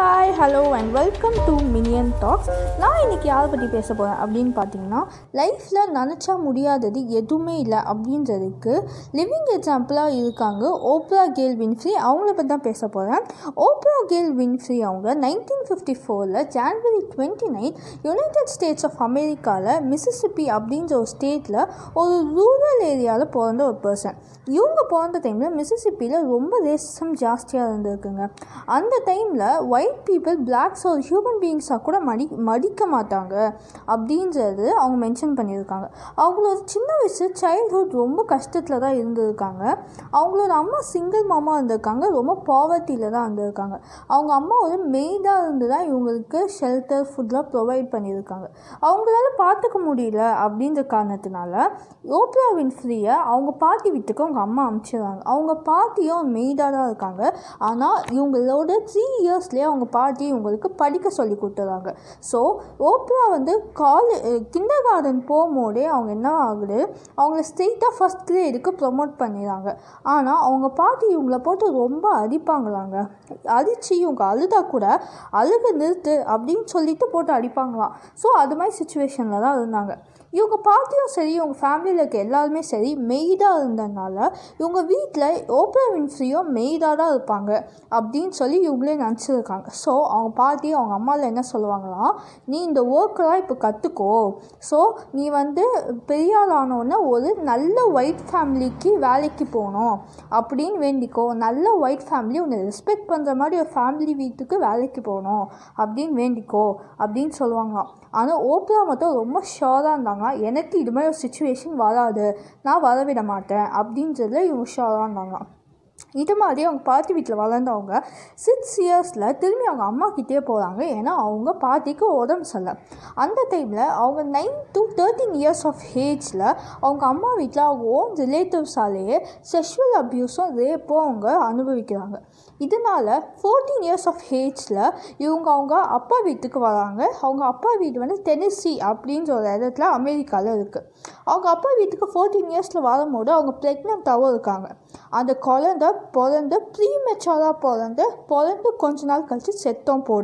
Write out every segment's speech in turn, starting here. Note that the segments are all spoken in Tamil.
hi hello and welcome to minion talks நான் இன்றைக்கி யாரை பற்றி பேச போகிறேன் அப்படின்னு பார்த்தீங்கன்னா லைஃப்பில் நினச்சா முடியாதது எதுவுமே இல்லை அப்படின்றதுக்கு லிவிங் எக்ஸாம்பிளாக இருக்காங்க ஓப்ரா கேல் வின்ஃப்ரி அவங்கள பற்றி தான் பேச போகிறேன் ஓப்ரா கேல் வின்ஃப்ரி அவங்க நைன்டீன் ஃபிஃப்டி ஃபோரில் January twenty nine United States of அமெரிக்காவில் மிசிசிப்பி அப்படின்ற ஒரு ஸ்டேட்டில் ஒரு ரூரல் ஏரியாவில் பிறந்த ஒரு பர்சன் இவங்க பிறந்த டைமில் மிசிசிப்பியில் ரொம்ப ரேசம் ஜாஸ்தியாக இருந்திருக்குங்க அந்த டைமில் ஒயிட் பீப்புள் பிளாக்ஸ் ஒரு ஹியூமன் பீயிங்ஸாக கூட மடி மதிக்க மாட்டாங்க அப்படின்றது அவங்க மென்ஷன் பண்ணியிருக்காங்க அவங்களோட சின்ன வயசு சைல்ட்ஹுட் ரொம்ப கஷ்டத்தில் தான் இருந்திருக்காங்க அவங்களோட அம்மா சிங்கிள் மாமா இருந்திருக்காங்க ரொம்ப பாவர்ட்டியில் தான் இருந்திருக்காங்க அவங்க அம்மா ஒரு மெய்டாக இருந்து தான் இவங்களுக்கு ஷெல்டர் ஃபுட்லாம் ப்ரொவைட் பண்ணியிருக்காங்க அவங்களால பார்த்துக்க முடியல அப்படின்ற காரணத்தினால ஓப்ரா வின்ஃப்ரீயை அவங்க பாட்டி வீட்டுக்கு அவங்க அம்மா அனுப்பிச்சிடுறாங்க அவங்க பாட்டியும் மெய்டாக தான் இருக்காங்க ஆனால் இவங்களோட த்ரீ இயர்ஸ்லேயே அவங்க பாட்டி இவங்களுக்கு படிக்க சொல்லி கொடுத்துறாங்க ஸோ ஓப்ரா வந்து காலே கிண்டர் கார்டன் போகும்போதே அவங்க என்ன ஆகுது அவங்கள ஸ்ட்ரெயிட்டாக ஃபஸ்ட் கிரேடுக்கு ப்ரொமோட் பண்ணிடுறாங்க ஆனால் அவங்க பாட்டி இவங்கள போட்டு ரொம்ப அடிப்பாங்களாங்க அடித்து இவங்க அழுதா கூட அழுக நிறுத்து அப்படின்னு சொல்லிட்டு போட்டு அடிப்பாங்களாம் ஸோ அது மாதிரி சுச்சுவேஷனில் தான் இருந்தாங்க இவங்க பாட்டியும் சரி இவங்க ஃபேமிலியில் இருக்க எல்லாருமே சரி மெய்டாக இருந்ததுனால இவங்க வீட்டில் ஓப்ரா வின்ஃப்ரியும் மெய்டாக தான் இருப்பாங்க அப்படின்னு சொல்லி இவங்களே நினச்சிருக்காங்க ஸோ அவங்க பாட்டி அவங்க அம்மாவில் என்ன சொல்லுவாங்களாம் நீ இந்த ஒர்க்கெல்லாம் இப்போ கற்றுக்கோ ஸோ நீ வந்து பெரிய ஆள் ஆனோடனே ஒரு நல்ல ஒயிட் ஃபேமிலிக்கு வேலைக்கு போகணும் அப்படின்னு வேண்டிக்கோ நல்ல ஒயிட் ஃபேமிலி உன்னை ரெஸ்பெக்ட் பண்ணுற மாதிரி ஒரு ஃபேமிலி வீட்டுக்கு வேலைக்கு போகணும் அப்படின்னு வேண்டிக்கோ அப்படின்னு சொல்லுவாங்களாம் ஆனால் ஓப்ரா மட்டும் ரொம்ப ஷோராக இருந்தாங்க எனக்கு இது மாதிரி ஒரு சுச்சுவேஷன் வராது நான் வரவிட மாட்டேன் அப்படின்றதுல இவங்க ஷோராக இருந்தாங்களாம் இது மாதிரி அவங்க பாட்டி வீட்டில் வளர்ந்தவங்க சிக்ஸ் இயர்ஸில் திரும்பி அவங்க அம்மா கிட்டே போகிறாங்க ஏன்னா அவங்க பாட்டிக்கு உடம்பு சரியில்லை அந்த டைமில் அவங்க nine to thirteen years of ஏஜில் அவங்க அம்மா வீட்டில் அவங்க ஓன் ரிலேட்டிவ்ஸாலேயே செக்ஷுவல் அப்யூஸும் ரேப்பும் அவங்க அனுபவிக்கிறாங்க இதனால் ஃபோர்டீன் இயர்ஸ் ஆஃப் ஏஜில் இவங்க அவங்க அப்பா வீட்டுக்கு வராங்க அவங்க அப்பா வீடு வந்து டெனிசி அப்படின்ற ஒரு இடத்துல அமெரிக்காவில் இருக்குது அவங்க அப்பா வீட்டுக்கு ஃபோர்டீன் இயர்ஸில் வரும்போது அவங்க ப்ரெக்னெண்ட்டாகவும் இருக்காங்க அந்த குழந்த பிறந்து ப்ரீ மெச்சோராக பிறந்து பிறந்து கொஞ்ச நாள் கழித்து செத்தம் போடு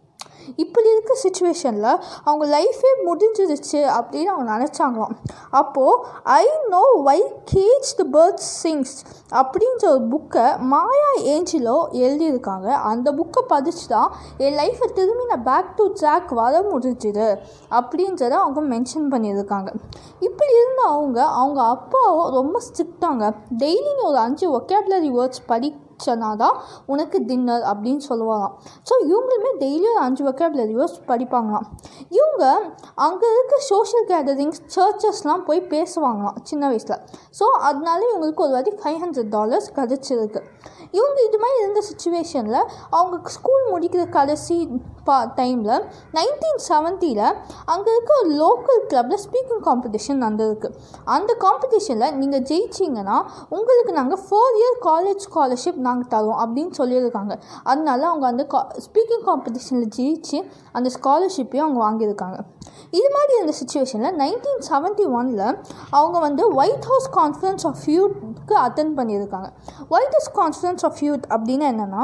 இப்படி இருக்க சுச்சுவேஷனில் அவங்க லைஃபே முடிஞ்சிருச்சு அப்படின்னு அவங்க நினச்சாங்களாம் அப்போது I know why cage the bird sings அப்படின்ற ஒரு புக்கை மாயா ஏஞ்சிலோ எழுதியிருக்காங்க அந்த புக்கை படித்து தான் என் லைஃப்பை திரும்பி நான் பேக் டு ட்ராக் வர முடிஞ்சுது அப்படின்றத அவங்க மென்ஷன் பண்ணியிருக்காங்க இப்படி இருந்த அவங்க அவங்க அப்பாவோ ரொம்ப ஸ்ட்ரிக்டாங்க டெய்லி ஒரு அஞ்சு ஒக்கேபுலரி வேர்ட்ஸ் படி படிச்சனா தான் உனக்கு டின்னர் அப்படின்னு சொல்லுவாங்களாம் ஸோ இவங்களுமே டெய்லியும் ஒரு அஞ்சு வொக்கேபுலரி வேர்ட்ஸ் படிப்பாங்களாம் இவங்க அங்கே இருக்க சோஷியல் கேதரிங்ஸ் சர்ச்சஸ்லாம் போய் பேசுவாங்களாம் சின்ன வயசில் ஸோ அதனால இவங்களுக்கு ஒரு வாட்டி ஃபைவ் ஹண்ட்ரட் டாலர்ஸ் கிடச்சிருக்கு இவங்க இது மாதிரி இருந்த சுச்சுவேஷனில் அவங்க ஸ்கூல் முடிக்கிற கடைசி பா டைமில் நைன்டீன் செவன்ட்டியில் அங்கே இருக்க ஒரு லோக்கல் கிளப்பில் ஸ்பீக்கிங் காம்படிஷன் நடந்திருக்கு அந்த காம்படிஷனில் நீங்கள் ஜெயிச்சிங்கன்னா உங்களுக்கு நாங்கள் ஃபோர் இயர் காலேஜ் ஸ்காலர்ஷிப் நாங்கள் தரோம் அப்படின்னு சொல்லியிருக்காங்க அதனால அவங்க அந்த கா ஸ்பீக்கிங் காம்படிஷனில் ஜெயிச்சு அந்த ஸ்காலர்ஷிப்பையும் அவங்க வாங்கியிருக்காங்க இது மாதிரி இருந்த சுச்சுவேஷனில் நைன்டீன் செவன்ட்டி ஒனில் அவங்க வந்து ஒயிட் ஹவுஸ் கான்ஃபரன்ஸ் ஆஃப் யூத்க்கு அட்டன் பண்ணியிருக்காங்க White House conference of youth அப்படின்னு என்னென்னா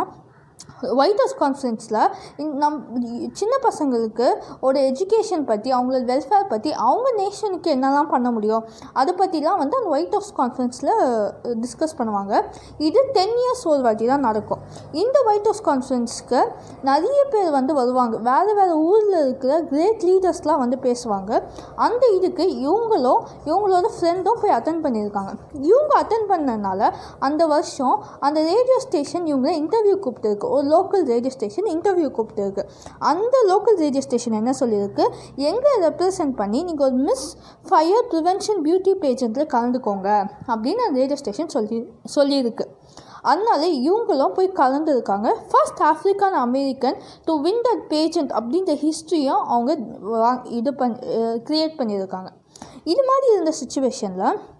ஒயிட் ஹவுஸ் கான்ஃபரன்ஸில் நம் சின்ன பசங்களுக்கு ஒரு எஜுகேஷன் பற்றி அவங்களோட வெல்ஃபேர் பற்றி அவங்க நேஷனுக்கு என்னெல்லாம் பண்ண முடியும் அதை பற்றிலாம் வந்து அந்த ஒயிட் ஹவுஸ் கான்ஃபரன்ஸில் டிஸ்கஸ் பண்ணுவாங்க இது டென் இயர்ஸ் ஒரு வாட்டி தான் நடக்கும் இந்த ஒயிட் ஹவுஸ் கான்ஃபரன்ஸ்க்கு நிறைய பேர் வந்து வருவாங்க வேறு வேறு ஊரில் இருக்கிற கிரேட் லீடர்ஸ்லாம் வந்து பேசுவாங்க அந்த இதுக்கு இவங்களும் இவங்களோட ஃப்ரெண்டும் போய் அட்டன் பண்ணியிருக்காங்க இவங்க அட்டன் பண்ணனால அந்த வருஷம் அந்த ரேடியோ ஸ்டேஷன் இவங்களை இன்டர்வியூ கூப்பிட்டுருக்கு ஒரு லோக்கல் ரேடியோ ஸ்டேஷன் இன்டர்வியூ கூப்பிட்டுருக்கு அந்த லோக்கல் ரேடியோ ஸ்டேஷன் என்ன சொல்லியிருக்கு எங்களை ரெப்ரசன்ட் பண்ணி நீங்கள் ஒரு மிஸ் ஃபயர் ப்ரிவென்ஷன் பியூட்டி பேஜெண்ட்டில் கலந்துக்கோங்க அப்படின்னு அந்த ரேடியோ ஸ்டேஷன் சொல்லி சொல்லியிருக்கு அதனால இவங்களும் போய் கலந்துருக்காங்க first African American to win that pageant அப்படின்ற ஹிஸ்ட்ரியும் அவங்க இது பண் க்ரியேட் பண்ணியிருக்காங்க இது மாதிரி இருந்த சுச்சுவேஷனில்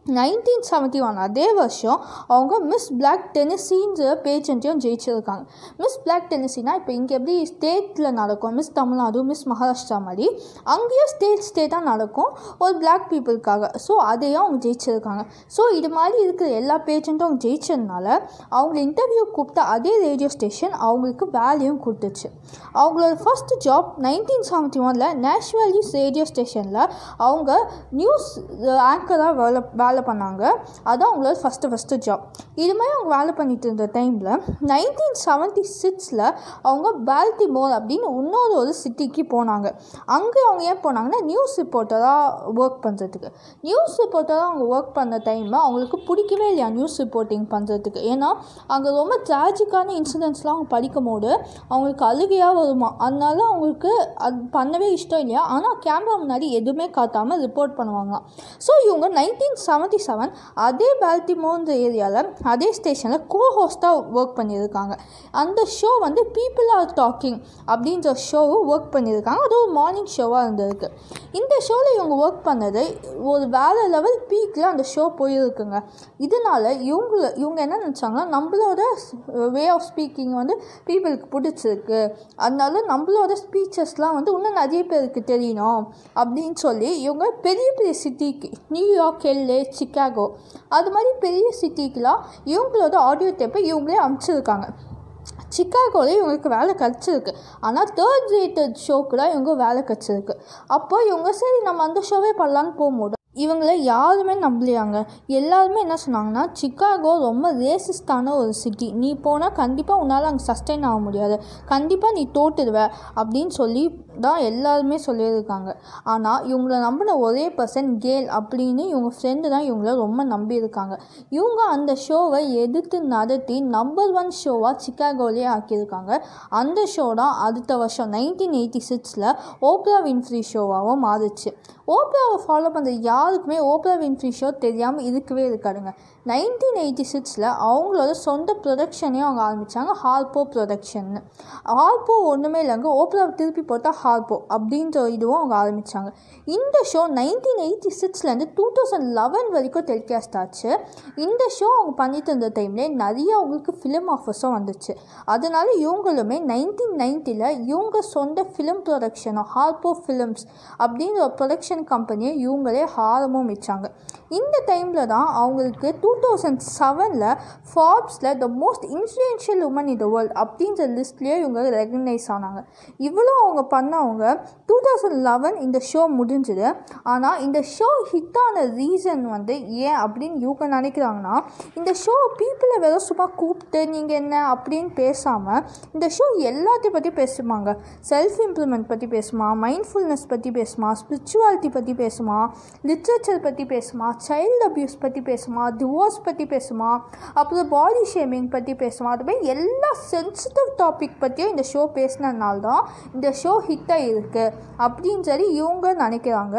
நைன்டீன் செவன்ட்டி ஒன் அதே வருஷம் அவங்க மிஸ் பிளாக் டென்னிசின்ற பேஜெண்ட்டையும் ஜெயிச்சிருக்காங்க மிஸ் பிளாக் டென்னிசினா இப்போ இங்கே எப்படி ஸ்டேட்டில் நடக்கும் மிஸ் தமிழ்நாடு மிஸ் மகாராஷ்டிரா மாதிரி அங்கேயும் ஸ்டேட் ஸ்டேட்டாக நடக்கும் ஒரு பிளாக் பீப்புளுக்காக ஸோ அதையும் அவங்க ஜெயிச்சிருக்காங்க ஸோ இது மாதிரி இருக்கிற எல்லா பேஜெண்ட்டும் அவங்க ஜெயிச்சதுனால அவங்கள இன்டர்வியூ கூப்பிட்ட அதே ரேடியோ ஸ்டேஷன் அவங்களுக்கு வேலையும் கொடுத்துச்சு அவங்களோட ஃபர்ஸ்ட் ஜாப் நைன்டீன் செவன்ட்டி ஒனில் நேஷ்னல் நியூஸ் ரேடியோ ஸ்டேஷனில் அவங்க நியூஸ் ஆங்கராக வேலை வேலை பண்ணாங்க அதான் அவங்களோட ஃபஸ்ட்டு ஃபஸ்ட்டு ஜாப் இது மாதிரி அவங்க வேலை பண்ணிட்டு இருந்த டைமில் நைன்டீன் செவன்ட்டி சிக்ஸில் அவங்க பால்டிமோர் அப்படின்னு இன்னொரு ஒரு சிட்டிக்கு போனாங்க அங்கே அவங்க ஏன் போனாங்கன்னா நியூஸ் ரிப்போர்ட்டராக ஒர்க் பண்ணுறதுக்கு நியூஸ் ரிப்போர்ட்டராக அவங்க ஒர்க் பண்ண டைமில் அவங்களுக்கு பிடிக்கவே இல்லையா நியூஸ் ரிப்போர்ட்டிங் பண்ணுறதுக்கு ஏன்னா அங்கே ரொம்ப ட்ராஜிக்கான இன்சிடென்ட்ஸ்லாம் அவங்க படிக்கும் போது அவங்களுக்கு அழுகையாக வருமா அதனால அவங்களுக்கு அது பண்ணவே இஷ்டம் இல்லையா ஆனால் கேமரா முன்னாடி எதுவுமே காட்டாமல் ரிப்போர்ட் பண்ணுவாங்களாம் ஸோ இவங்க நைன்டீன் செவன்ட்டி செவன் அதே பால்டிமோன்ற ஏரியாவில் அதே ஸ்டேஷனில் கோ ஹோஸ்ட்டாக ஒர்க் பண்ணியிருக்காங்க அந்த ஷோ வந்து பீப்புள் ஆர் டாக்கிங் அப்படின்ற ஷோவும் ஒர்க் பண்ணியிருக்காங்க அது ஒரு மார்னிங் ஷோவாக இருந்திருக்கு இந்த ஷோவில் இவங்க ஒர்க் பண்ணது ஒரு வேறு லெவல் பீக்கில் அந்த ஷோ போயிருக்குங்க இதனால இவங்கள இவங்க என்ன நினச்சாங்கன்னா நம்மளோட வே ஆஃப் ஸ்பீக்கிங் வந்து பீப்புளுக்கு பிடிச்சிருக்கு அதனால நம்மளோட ஸ்பீச்சஸ்லாம் வந்து இன்னும் நிறைய பேருக்கு தெரியணும் அப்படின்னு சொல்லி இவங்க பெரிய பெரிய சிட்டிக்கு நியூயார்க் எல்ஏ சிக்காகோ அது மாதிரி பெரிய சிட்டிக்கெலாம் இவங்களோட ஆடியோ டேப்பை இவங்களே அனுப்பிச்சிருக்காங்க சிக்காகோவில் இவங்களுக்கு வேலை கிடச்சிருக்கு ஆனால் தேர்ட் ரேட்டட் ஷோக்கு தான் இவங்க வேலை கிடச்சிருக்கு அப்போ இவங்க சரி நம்ம அந்த ஷோவே பண்ணலான்னு போகும்போது இவங்கள யாருமே நம்பலையாங்க எல்லாருமே என்ன சொன்னாங்கன்னா சிக்காகோ ரொம்ப ரேசிஸ்டான ஒரு சிட்டி நீ போனால் கண்டிப்பாக உன்னால் அங்கே சஸ்டெயின் ஆக முடியாது கண்டிப்பாக நீ தோட்டுடுவ அப்படின்னு சொல்லி தான் எல்லாருமே சொல்லியிருக்காங்க ஆனால் இவங்கள நம்பின ஒரே பர்சன் கேல் அப்படின்னு இவங்க ஃப்ரெண்டு தான் இவங்கள ரொம்ப நம்பியிருக்காங்க இவங்க அந்த ஷோவை எதிர்த்து நடத்தி நம்பர் ஒன் ஷோவாக சிக்காகோலே ஆக்கியிருக்காங்க அந்த ஷோ தான் அடுத்த வருஷம் நைன்டீன் எயிட்டி சிக்ஸில் ஓப்ரா வின்ஃப்ரி ஷோவாகவும் மாறுச்சு ஓப்ராவை ஃபாலோ பண்ணுற யாருக்குமே ஓப்ரா வின்ஃப்ரி ஷோ தெரியாமல் இருக்கவே இருக்காதுங்க நைன்டீன் எயிட்டி சிக்ஸில் அவங்களோட சொந்த ப்ரொடக்ஷனையும் அவங்க ஆரம்பித்தாங்க ஹார்போ ப்ரொடக்ஷன்னு ஹார்போ ஒன்றுமே இல்லைங்க ஓப்ராவை திருப்பி போட்டால் ஹார்போ அப்படின்ற இதுவும் அவங்க ஆரம்பித்தாங்க இந்த ஷோ நைன்டீன் எயிட்டி சிக்ஸ்லேருந்து டூ தௌசண்ட் லெவன் வரைக்கும் டெலிகாஸ்ட் ஆச்சு இந்த ஷோ அவங்க பண்ணிட்டு இருந்த டைம்லேயே நிறைய அவங்களுக்கு ஃபிலிம் ஆஃபர்ஸும் வந்துச்சு அதனால இவங்களுமே நைன்டீன் நைன்ட்டியில் இவங்க சொந்த ஃபிலிம் ப்ரொடக்ஷனோ ஹார்போ ஃபிலிம்ஸ் அப்படின்ற ஒரு ப்ரொடக்ஷன் கம்பெனியை இவங்களே ஆரம்பம் வச்சாங்க இந்த டைமில் தான் அவங்களுக்கு டூ தௌசண்ட் செவனில் ஃபார்ப்ஸில் the most influential woman in the world அப்படின்ற லிஸ்ட்லேயே இவங்க ரெகக்னைஸ் ஆனாங்க இவ்வளோ அவங்க பண்ணவங்க டூ தௌசண்ட் லெவன் இந்த ஷோ முடிஞ்சுது ஆனால் இந்த ஷோ ஹிட்டான ரீசன் வந்து ஏன் அப்படின்னு இவங்க நினைக்கிறாங்கன்னா இந்த ஷோ பீப்புளை வெறும் சும்மா கூப்பிட்டு நீங்கள் என்ன அப்படின்னு பேசாமல் இந்த ஷோ எல்லாத்தையும் பற்றி பேசுவாங்க செல்ஃப் இம்ப்ரூவ்மெண்ட் பற்றி பேசுமா மைண்ட்ஃபுல்னஸ் பற்றி பேசுமா ஸ்பிரிச்சுவாலிட்டி பற்றி பேசுமா லிட்ரேச்சர் பற்றி பேசுமா சைல்டு அப்யூஸ் பற்றி பேசுமா டிவோர்ஸ் பற்றி பேசுமா அப்புறம் பாடி ஷேமிங் பற்றி பேசுமா அது மாதிரி எல்லா சென்சிட்டிவ் டாபிக் பற்றியும் இந்த ஷோ பேசினதுனால தான் இந்த ஷோ ஹிட்டாக இருக்குது அப்படின்னு சொல்லி இவங்க நினைக்கிறாங்க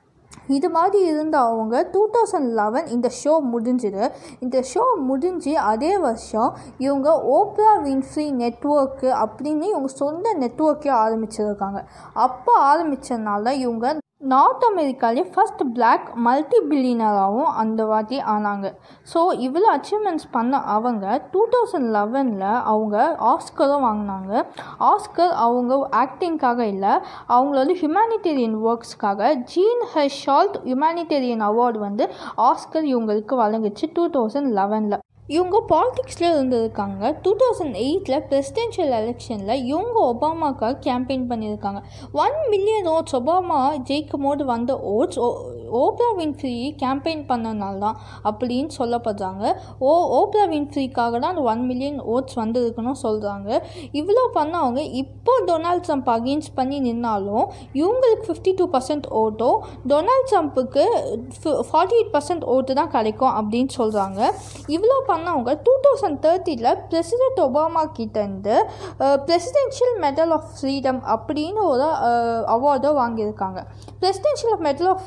இது மாதிரி இருந்த அவங்க டூ தௌசண்ட் லெவன் இந்த ஷோ முடிஞ்சுது இந்த ஷோ முடிஞ்சு அதே வருஷம் இவங்க ஓப்ரா வின்ஃப்ரீ நெட்ஒர்க்கு அப்படின்னு இவங்க சொந்த நெட்ஒர்க்கே ஆரம்பிச்சிருக்காங்க அப்போ ஆரம்பித்ததுனால இவங்க நார்த் அமெரிக்காலே ஃபஸ்ட் பிளாக் மல்டி பில்லியனராகவும் அந்த வாட்டி ஆனாங்க ஸோ இவ்வளோ அச்சீவ்மெண்ட்ஸ் பண்ண அவங்க டூ தௌசண்ட் லெவனில் அவங்க ஆஸ்கரும் வாங்கினாங்க ஆஸ்கர் அவங்க ஆக்டிங்காக இல்லை அவங்களோட ஹியூமானிட்டேரியன் ஒர்க்ஸ்க்காக ஜீன் ஹெஷால்ட் ஹியூமானிட்டேரியன் அவார்டு வந்து ஆஸ்கர் இவங்களுக்கு வழங்குச்சு டூ தௌசண்ட் லெவனில் இவங்க பாலிடிக்ஸில் இருந்திருக்காங்க டூ தௌசண்ட் எயிட்டில் பிரசிடென்ஷியல் எலெக்ஷனில் இவங்க ஒபாமாக்காக கேம்பெயின் பண்ணியிருக்காங்க ஒன் மில்லியன் ஓட்ஸ் ஒபாமா ஜெயிக்கும் போது வந்த ஓட்ஸ் ஓப்ரா வின்ஃப்ரீ கேம்பெயின் பண்ணனால தான் அப்படின்னு சொல்லப்படுறாங்க ஓ ஓப்ரா வின்ஃப்ரீக்காக தான் அந்த ஒன் மில்லியன் ஓட்ஸ் வந்திருக்குன்னு சொல்கிறாங்க இவ்வளோ பண்ணவங்க இப்போ டொனால்ட் ட்ரம்ப் அகெயின்ஸ்ட் பண்ணி நின்னாலும் இவங்களுக்கு ஃபிஃப்டி டூ பர்சன்ட் ஓட்டோ டொனால்ட் ட்ரம்ப்புக்கு ஃபார்ட்டி எயிட் பர்சன்ட் ஓட்டு தான் கிடைக்கும் அப்படின்னு சொல்கிறாங்க இவ்வளோ பண்ணவங்க டூ தௌசண்ட் தேர்ட்டியில் பிரசிடென்ட் ஒபாமா கிட்டேருந்து பிரசிடென்ஷியல் மெடல் ஆஃப் ஃப்ரீடம் அப்படின்னு ஒரு அவார்டை வாங்கியிருக்காங்க பிரசிடென்ஷியல் மெடல் ஆஃப் ஃப்ரீடம்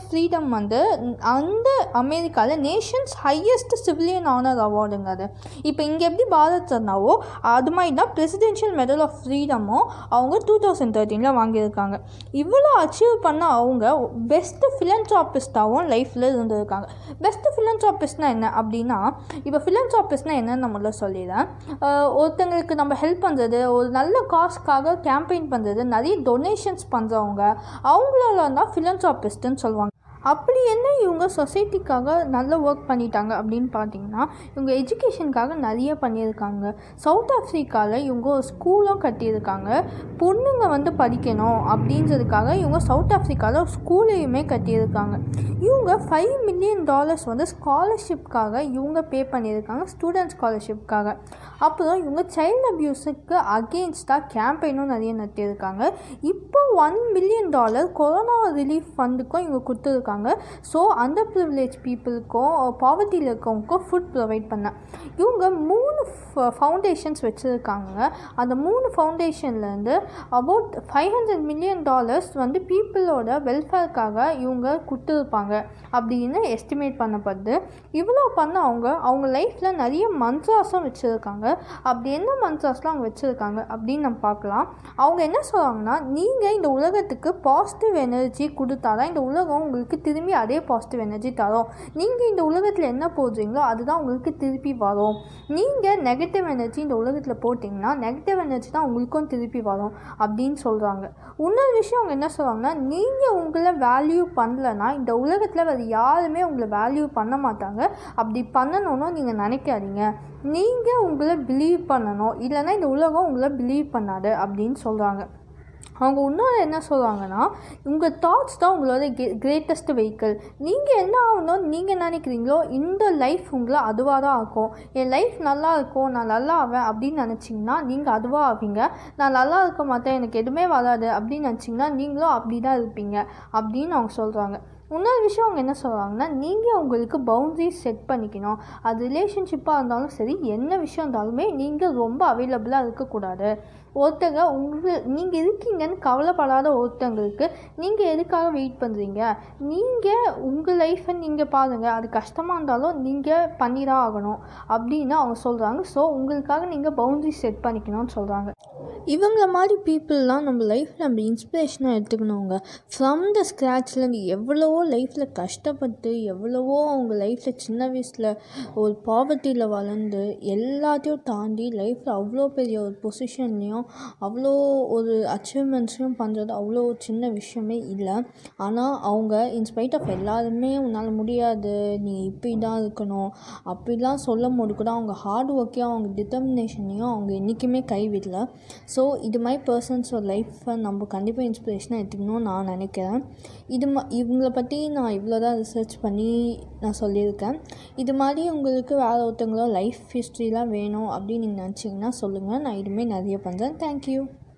வந்து அந்த அமெரிக்காவில் நேஷன்ஸ் ஹையஸ்ட் சிவிலியன் ஆனர் அவார்டுங்க அது இப்போ இங்கே எப்படி பாரத் ரத்னாவோ அது மாதிரி தான் பிரசிடென்ஷியல் மெடல் ஆஃப் ஃப்ரீடமும் அவங்க டூ தௌசண்ட் தேர்ட்டீனில் வாங்கியிருக்காங்க இவ்வளோ அச்சீவ் பண்ண அவங்க பெஸ்ட்டு ஃபிலன்ட்ராபிஸ்டாகவும் லைஃப்பில் இருந்திருக்காங்க பெஸ்ட்டு ஃபிலன்ட்ராபிஸ்ட்னா என்ன அப்படின்னா இப்போ ஃபிலன்ட்ராபிஸ்ட்னா என்னன்னு நான் முதல்ல சொல்லிடுறேன் ஆஹ் ஒருத்தங்களுக்கு நம்ம ஹெல்ப் பண்ணுறது ஒரு நல்ல காஸ்க்காக கேம்பெயின் பண்ணுறது நிறைய டொனேஷன்ஸ் பண்ணுறவங்க அவங்களால தான் ஃபிலன்ட்ராபிஸ்ட்டுன்னு சொல்லுவாங்க அப்படி என்ன இவங்க சொசைட்டிக்காக நல்ல ஒர்க் பண்ணிட்டாங்க அப்படின்னு பார்த்தீங்கன்னா இவங்க எஜுகேஷனுக்காக நிறைய பண்ணியிருக்காங்க சவுத் ஆஃப்ரிக்காவில் இவங்க ஒரு ஸ்கூலும் கட்டியிருக்காங்க பொண்ணுங்க வந்து படிக்கணும் அப்படின்றதுக்காக இவங்க சவுத் ஆஃப்ரிக்காவில் ஒரு ஸ்கூலையுமே கட்டியிருக்காங்க இவங்க ஃபைவ் மில்லியன் டாலர்ஸ் வந்து ஸ்காலர்ஷிப்காக இவங்க பே பண்ணியிருக்காங்க ஸ்டூடெண்ட் ஸ்காலர்ஷிப்காக அப்புறம் இவங்க சைல்டு அப்யூஸுக்கு அகெயின்ஸ்டாக கேம்பெயினும் நிறைய நடத்தியிருக்காங்க இப்போ one million dollar corona relief ஃபண்டுக்கும் இவங்க கொடுத்துருக்காங்க ஸோ அண்டர் ப்ரிவிலேஜ் பீப்புளுக்கும் பாவர்ட்டியில் இருக்கவங்களுக்கும் ஃபுட் ப்ரொவைட் பண்ண இவங்க மூணு ஃபவுண்டேஷன்ஸ் வச்சுருக்காங்க அந்த மூணு ஃபவுண்டேஷன்லேருந்து about five hundred million dollars வந்து பீப்புளோட வெல்ஃபேர்க்காக இவங்க கொடுத்துருப்பாங்க அப்படின்னு எஸ்டிமேட் பண்ணப்படுது இவ்வளோ பண்ண அவங்க அவங்க லைஃப்பில் நிறைய மந்த்ராஸும் வச்சுருக்காங்க அப்படி என்ன மந்த்ராஸ்லாம் அவங்க வச்சுருக்காங்க அப்படின்னு நம்ம பார்க்கலாம் அவங்க என்ன சொல்கிறாங்கன்னா நீங்கள் இந்த உலகத்துக்கு பாசிட்டிவ் எனர்ஜி கொடுத்தாதான் இந்த உலகம் உங்களுக்கு திரும்பி அதே பாசிட்டிவ் எனர்ஜி தரும் நீங்கள் இந்த உலகத்தில் என்ன போடுறீங்களோ அதுதான் உங்களுக்கு திருப்பி வரும் நீங்கள் நெகட்டிவ் எனர்ஜி இந்த உலகத்தில் போட்டிங்கன்னா நெகட்டிவ் எனர்ஜி தான் உங்களுக்கும் திருப்பி வரும் அப்படின்னு சொல்கிறாங்க இன்னொரு விஷயம் அவங்க என்ன சொல்கிறாங்கன்னா நீங்கள் உங்களை வேல்யூ பண்ணலன்னா இந்த உலகத்தில் வேறு யாருமே உங்களை வேல்யூ பண்ண மாட்டாங்க அப்படி பண்ணணும்னு நீங்கள் நினைக்காதீங்க நீங்கள் உங்களை பிலீவ் பண்ணணும் இல்லைன்னா இந்த உலகம் உங்களை பிலீவ் பண்ணாது அப்படின்னு சொல்கிறாங்க அவங்க இன்னொரு என்ன சொல்கிறாங்கன்னா உங்கள் தாட்ஸ் தான் உங்களோட கே கிரேட்டஸ்ட் வெஹிக்கிள் நீங்கள் என்ன ஆகணும்னு நீங்கள் நினைக்கிறீங்களோ இந்த லைஃப் உங்களை அதுவாக தான் ஆக்கும் என் லைஃப் நல்லா இருக்கும் நான் நல்லா ஆவேன் அப்படின்னு நினச்சிங்கன்னா நீங்கள் அதுவாக ஆவீங்க நான் நல்லா இருக்க மாட்டேன் எனக்கு எதுவுமே வராது அப்படின்னு நினச்சிங்கன்னா நீங்களும் அப்படி தான் இருப்பீங்க அப்படின்னு அவங்க சொல்கிறாங்க இன்னொரு விஷயம் அவங்க என்ன சொல்கிறாங்கன்னா நீங்கள் உங்களுக்கு பவுண்ட்ரிஸ் செட் பண்ணிக்கணும் அது ரிலேஷன்ஷிப்பாக இருந்தாலும் சரி என்ன விஷயம் இருந்தாலுமே நீங்கள் ரொம்ப அவைலபிளாக இருக்கக்கூடாது ஒருத்தங்க உங்கள் நீங்கள் இருக்கீங்கன்னு கவலைப்படாத ஒருத்தங்களுக்கு நீங்கள் எதுக்காக வெயிட் பண்ணுறீங்க நீங்கள் உங்கள் லைஃப்பை நீங்கள் பாருங்கள் அது கஷ்டமாக இருந்தாலும் நீங்கள் பண்ணி தான் ஆகணும் அப்படின்னு அவங்க சொல்கிறாங்க ஸோ உங்களுக்காக நீங்கள் பவுண்ட்ரி செட் பண்ணிக்கணும்னு சொல்கிறாங்க இவங்கள மாதிரி பீப்புளெலாம் நம்ம லைஃப்பில் நம்ம இன்ஸ்பிரேஷனாக எடுத்துக்கணுங்க ஃப்ரம் த ஸ்க்ராட்ச்லேருந்து எவ்வளவோ லைஃப்பில் கஷ்டப்பட்டு எவ்வளவோ அவங்க லைஃப்பில் சின்ன வயசில் ஒரு பாவர்ட்டியில் வளர்ந்து எல்லாத்தையும் தாண்டி லைஃப்பில் அவ்வளோ பெரிய ஒரு பொசிஷன்லேயும் அவ்வளோ ஒரு அச்சீவ்மெண்ட்ஸையும் பண்ணுறது அவ்வளோ சின்ன விஷயமே இல்லை ஆனால் அவங்க இன்ஸ்பைட் ஆஃப் எல்லாருமே உன்னால் முடியாது நீ இப்படி தான் இருக்கணும் அப்படிலாம் சொல்லும் போது கூட அவங்க ஹார்ட் ஒர்க்கையும் அவங்க டிட்டர்மினேஷனையும் அவங்க என்றைக்குமே கைவிடல ஸோ இது மாதிரி பர்சன்ஸோட லைஃப்பை நம்ம கண்டிப்பாக இன்ஸ்பிரேஷனாக எடுத்துக்கணும்னு நான் நினைக்கிறேன் இது மா இவங்களை பற்றி நான் இவ்வளோ தான் ரிசர்ச் பண்ணி நான் சொல்லியிருக்கேன் இது மாதிரி உங்களுக்கு வேறு ஒருத்தங்களோ லைஃப் ஹிஸ்ட்ரிலாம் வேணும் அப்படின்னு நீங்கள் நினச்சிங்கன்னா சொல்லுங்கள் நான் இதுமாரி நிறைய பண்ணுறேன் தேங்க்யூ